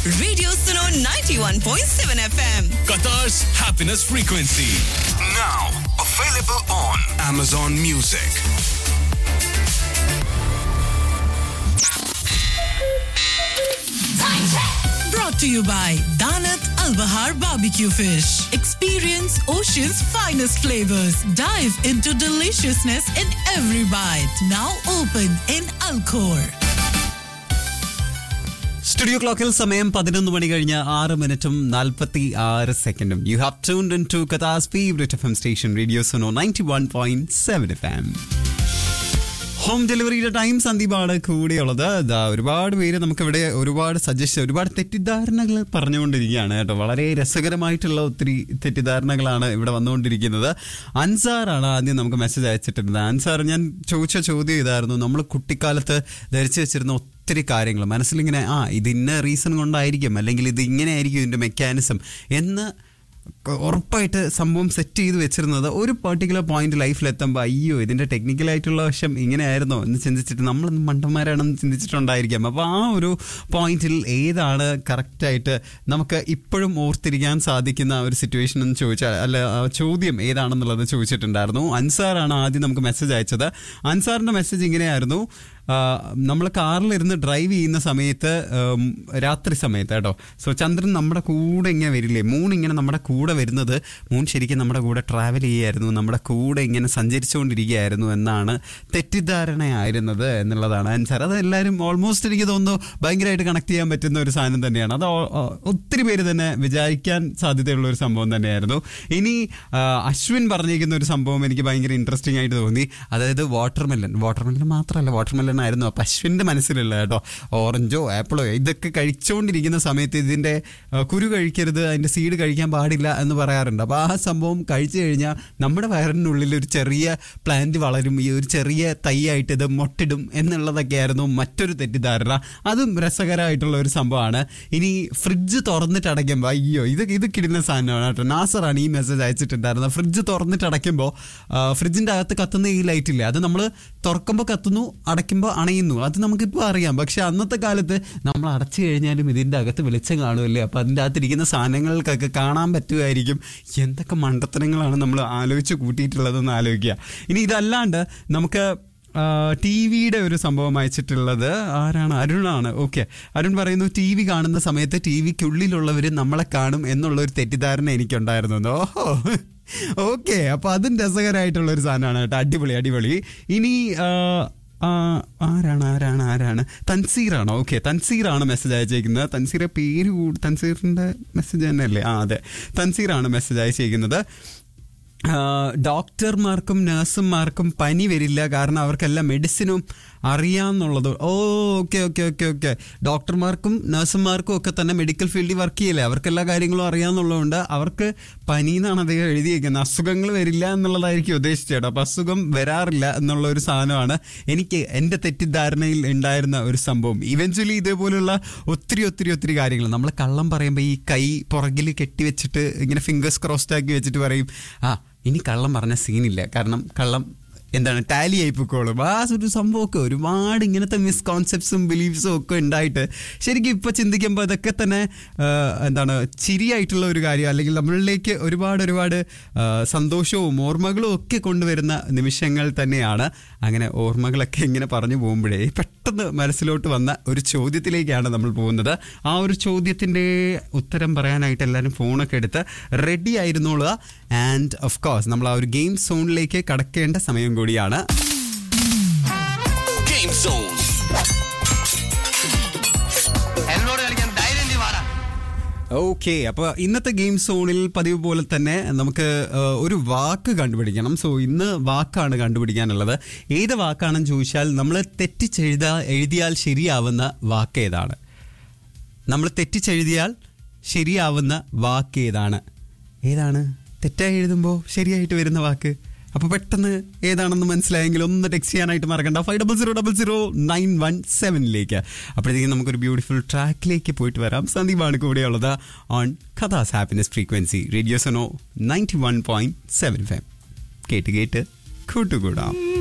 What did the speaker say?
Radio Suno 91.7 FM. Qatar's happiness frequency. Now available on Amazon Music. Brought to you by Danat Al Bahar Barbecue Fish. Experience ocean's finest flavors. Dive into deliciousness in every bite. Now open in Alcor. Studio ക്ലോക്കിൽ സമയം പതിനൊന്ന് മണി കഴിഞ്ഞ് ആറ് മിനിറ്റും നാൽപ്പത്തി ആറ് സെക്കൻഡും you have tuned in to Katha's favourite F M station radio സോണോ ninety one point seven F M home ഡെലിവറിയുടെ ടൈം സന്ദീപാണ് കൂടെയുള്ളത് ദാ ഒരുപാട് പേര് നമുക്കിവിടെ ഒരുപാട് സജഷൻ ഒരുപാട് തെറ്റിദ്ധാരണകൾ പറഞ്ഞുകൊണ്ടിരിക്കുകയാണ് കേട്ടോ വളരെ രസകരമായിട്ടുള്ള ഒത്തിരി തെറ്റിദ്ധാരണകളാണ് ഇവിടെ വന്നുകൊണ്ടിരിക്കുന്നത് അൻസാറാണ് ആദ്യം നമുക്ക് മെസ്സേജ് അയച്ചിട്ടുണ്ട് അൻസാർ ഞാൻ ചോദിച്ച ചോദ്യം ഇതായിരുന്നു നമ്മൾ കുട്ടിക്കാലത്ത് ധരിച്ചു വെച്ചിരുന്ന ഒത്തിരി കാര്യങ്ങൾ മനസ്സിലിങ്ങനെ ആ ഇത് ഇന്ന റീസൺ കൊണ്ടായിരിക്കും അല്ലെങ്കിൽ ഇത് ഇങ്ങനെ ആയിരിക്കും ഇതിൻ്റെ മെക്കാനിസം എന്ന് ഉറപ്പായിട്ട് സംഭവം സെറ്റ് ചെയ്ത് വെച്ചിരുന്നത് ഒരു പർട്ടിക്കുലർ പോയിന്റ് ലൈഫിൽ എത്തുമ്പോൾ അയ്യോ ഇതിന്റെ ടെക്നിക്കലായിട്ടുള്ള വശം ഇങ്ങനെയായിരുന്നോ എന്ന് ചിന്തിച്ചിട്ട് നമ്മൾ മണ്ടന്മാരാണെന്ന് ചിന്തിച്ചിട്ടുണ്ടായിരിക്കാം അപ്പോൾ ആ ഒരു പോയിന്റിൽ ഏതാണ് കറക്റ്റായിട്ട് നമുക്ക് ഇപ്പോഴും ഓർത്തിരിക്കാൻ സാധിക്കുന്ന ഒരു സിറ്റുവേഷൻ എന്ന് ചോദിച്ചാൽ അല്ല ആ ചോദ്യം ഏതാണെന്നുള്ളത് ചോദിച്ചിട്ടുണ്ടായിരുന്നു അൻസാറാണ് ആദ്യം നമുക്ക് മെസ്സേജ് അയച്ചത് അൻസാറിന്റെ മെസ്സേജ് ഇങ്ങനെയായിരുന്നു നമ്മൾ കാറിലിരുന്ന് ഡ്രൈവ് ചെയ്യുന്ന സമയത്ത് ഉം, രാത്രി സമയത്ത് കേട്ടോ സോ ചന്ദ്രൻ നമ്മുടെ കൂടെ ഇങ്ങനെ വരില്ലേ മൂൺ ഇങ്ങനെ നമ്മുടെ കൂടെ വരുന്നത് മൂൺ ശരിക്കും നമ്മുടെ കൂടെ ട്രാവൽ ചെയ്യായിരുന്നു നമ്മുടെ കൂടെ ഇങ്ങനെ സഞ്ചരിച്ചുകൊണ്ടിരിക്കുകയായിരുന്നു എന്നാണ് തെറ്റിദ്ധാരണയായിരുന്നത് എന്നുള്ളതാണ് ആൻസർ അത് എല്ലാവരും ഓൾമോസ്റ്റ് എനിക്ക് തോന്നുന്നു ഭയങ്കരമായിട്ട് കണക്ട് ചെയ്യാൻ പറ്റുന്ന ഒരു സാധനം തന്നെയാണ് അത് ഓ- ഓ- ഒത്തിരി പേര് തന്നെ വിചാരിക്കാൻ സാധ്യതയുള്ള ഒരു സംഭവം തന്നെയായിരുന്നു ഇനി ആ, അശ്വിൻ പറഞ്ഞിരിക്കുന്ന ഒരു സംഭവം എനിക്ക് ഭയങ്കര ഇൻട്രസ്റ്റിംഗ് ആയിട്ട് തോന്നി അതായത് വാട്ടർമെലൻ വാട്ടർമെലൻ മാത്രമല്ല വാട്ടർമെലൻ ആയിരുന്നു അപ്പം അശ്വിൻ്റെ മനസ്സിലുള്ള കേട്ടോ ഓറഞ്ചോ ആപ്പിളോ ഇതൊക്കെ കഴിച്ചുകൊണ്ടിരിക്കുന്ന സമയത്ത് ഇതിൻ്റെ ആ, കുരു കഴിക്കരുത് അതിൻ്റെ സീഡ് കഴിക്കാൻ പാടില്ല എന്ന് പറയാറുണ്ട് അപ്പോൾ ആ സംഭവം കഴിച്ചു കഴിഞ്ഞാൽ നമ്മുടെ വയറിനുള്ളിൽ ഒരു ചെറിയ പ്ലാന്റ് വളരും ഈ ഒരു ചെറിയ തൈയായിട്ട് ഇത് മൊട്ടിടും എന്നുള്ളതൊക്കെയായിരുന്നു മറ്റൊരു തെറ്റിദ്ധാരണ അതും രസകരമായിട്ടുള്ള ഒരു സംഭവമാണ് ഇനി ഫ്രിഡ്ജ് തുറന്നിട്ട് അടയ്ക്കുമ്പോൾ അയ്യോ ഇത് ഇത് കിടുന്ന സാധനമാണ് കേട്ടോ നാസറാണ് ഈ മെസ്സേജ് അയച്ചിട്ടുണ്ടായിരുന്നത് ഫ്രിഡ്ജ് തുറന്നിട്ട് അടയ്ക്കുമ്പോൾ ഫ്രിഡ്ജിൻ്റെ അകത്ത് കത്തുന്ന ഈ ലൈറ്റ് ഇല്ലേ അത് നമ്മൾ തുറക്കുമ്പോൾ കത്തുന്നു അടയ്ക്കുമ്പോൾ അണയുന്നു അത് നമുക്കിപ്പോൾ അറിയാം പക്ഷെ അന്നത്തെ കാലത്ത് നമ്മൾ അടച്ചു കഴിഞ്ഞാലും ഇതിൻ്റെ അകത്ത് വെളിച്ചം കാണുമല്ലേ അപ്പോൾ അതിൻ്റെ അകത്തിരിക്കുന്ന സാധനങ്ങൾക്കൊക്കെ കാണാൻ പറ്റുമായിരിക്കും എന്തൊക്കെ മണ്ടത്തരങ്ങളാണ് നമ്മൾ ആലോചിച്ച് കൂട്ടിയിട്ടുള്ളതെന്ന് ആലോചിക്കുക ഇനി ഇതല്ലാണ്ട് നമുക്ക് ടി വിയുടെ ഒരു സംഭവം അയച്ചിട്ടുള്ളത് ആരാണ് അരുണാണ് ഓക്കെ അരുൺ പറയുന്നു ടി വി കാണുന്ന സമയത്ത് ടി വിക്കുള്ളിലുള്ളവർ നമ്മളെ കാണും എന്നുള്ള ഒരു തെറ്റിദ്ധാരണ എനിക്കുണ്ടായിരുന്നു ഓഹോ ഓക്കെ അപ്പൊ അതും രസകരമായിട്ടുള്ള ഒരു സാധനമാണ് കേട്ടോ അടിപൊളി അടിപൊളി ഇനി ആ, ആ, ആരാണ് ആരാണ് ആരാണ് തൻസീറാണോ ഓക്കെ തൻസീറാണ് മെസ്സേജ് അയച്ചേക്കുന്നത് തൻസീറെ പേര് കൂടി തൻസീറിന്റെ മെസ്സേജ് തന്നെയല്ലേ ആ അതെ തൻസീറാണ് മെസ്സേജ് അയച്ചേക്കുന്നത് ആ, ഡോക്ടർമാർക്കും നഴ്സുമാർക്കും പനി വരില്ല കാരണം അവർക്കെല്ലാം മെഡിസിനും അറിയാമെന്നുള്ളത് oh okay okay okay okay ഡോക്ടർമാർക്കും നഴ്സുമാർക്കും ഒക്കെ തന്നെ മെഡിക്കൽ ഫീൽഡിൽ വർക്ക് ചെയ്യില്ലേ അവർക്ക് എല്ലാ കാര്യങ്ങളും അറിയാമെന്നുള്ളതുകൊണ്ട് അവർക്ക് പനി എന്നാണ് അദ്ദേഹം എഴുതിയിരിക്കുന്നത് അസുഖങ്ങൾ വരില്ല എന്നുള്ളതായിരിക്കും ഉദ്ദേശിച്ചത് അപ്പോൾ അസുഖം വരാറില്ല എന്നുള്ള ഒരു സാധനമാണ് എനിക്ക് എൻ്റെ തെറ്റിദ്ധാരണയിൽ ഉണ്ടായിരുന്ന ഒരു സംഭവം ഇവഞ്ച്വലി ഇതേപോലുള്ള ഒത്തിരി ഒത്തിരി ഒത്തിരി കാര്യങ്ങൾ നമ്മൾ കള്ളം പറയുമ്പോൾ ഈ കൈ പുറകിൽ കെട്ടിവെച്ചിട്ട് ഇങ്ങനെ ഫിംഗേഴ്സ് ക്രോസ്ഡ് ആക്കി വെച്ചിട്ട് പറയും ആ ഇനി കള്ളം പറഞ്ഞ സീനില്ല കാരണം കള്ളം എന്താണ് ടാലി ആയി പൊക്കോളും ആ ഒരു സംഭവമൊക്കെ ഒരുപാട് ഇങ്ങനത്തെ മിസ്കോൺസെപ്റ്റ്സും ബിലീഫ്സും ഒക്കെ ഉണ്ടായിട്ട് ശരിക്കും ഇപ്പൊ ചിന്തിക്കുമ്പോൾ ഇതൊക്കെ തന്നെ ആ, എന്താണ് ചിരിയായിട്ടുള്ള ഒരു കാര്യം അല്ലെങ്കിൽ നമ്മളിലേക്ക് ഒരുപാട് ഒരുപാട് ആ, സന്തോഷവും ഓർമ്മകളും ഒക്കെ കൊണ്ടുവരുന്ന നിമിഷങ്ങൾ തന്നെയാണ് അങ്ങനെ ഓർമ്മകളൊക്കെ ഇങ്ങനെ പറഞ്ഞു പോകുമ്പോഴേ പെട്ടെന്ന് മനസ്സിലോട്ട് വന്ന ഒരു ചോദ്യത്തിലേക്കാണ് നമ്മൾ പോകുന്നത് ആ ഒരു ചോദ്യത്തിന്റെ ഉത്തരം പറയാനായിട്ട് എല്ലാവരും ഫോണൊക്കെ എടുത്ത് റെഡി ആയിരുന്നോളുക ആൻഡ് ഓഫ് കോഴ്സ് നമ്മൾ ആ ഒരു ഗെയിം സോണിലേക്ക് കടക്കേണ്ട സമയം കൂടിയാണ് Game Zone. എന്നോട് കളിക്കാൻ ധൈര്യം നീ വാടാ ഓക്കെ അപ്പോൾ ഇന്നത്തെ ഗെയിം സോണിൽ പതിവ് പോലെ തന്നെ നമുക്ക് ആ, ഒരു വാക്ക് കണ്ടുപിടിക്കണം സോ ഇന്ന് വാക്കാണ് കണ്ടുപിടിക്കാനുള്ളത് ഏത് വാക്കാണെന്ന് ചോദിച്ചാൽ നമ്മൾ തെറ്റിച്ചെഴുതാ എഴുതിയാൽ ശരിയാവുന്ന വാക്ക് ഏതാണ് നമ്മൾ തെറ്റിച്ചെഴുതിയാൽ ശരിയാവുന്ന വാക്ക് ഏതാണ് ഏതാണ് തെറ്റായി എഴുതുമ്പോൾ ശരിയായിട്ട് വരുന്ന വാക്ക് അപ്പോൾ പെട്ടെന്ന് ഏതാണെന്ന് മനസ്സിലായെങ്കിൽ ഒന്ന് ടെക്സ്റ്റ് ചെയ്യാനായിട്ട് മറക്കണ്ട five double zero double zero nine one സെവനിലേക്ക് അപ്പോഴത്തേക്കും നമുക്കൊരു ബ്യൂട്ടിഫുൾ ട്രാക്കിലേക്ക് പോയിട്ട് വരാം സന്ദീപാണ് കൂടെയുള്ളത് on Katha's happiness frequency radio സനോ ninety one point seven five കേട്ട് കേട്ട് കൂട്ടുകൂടാം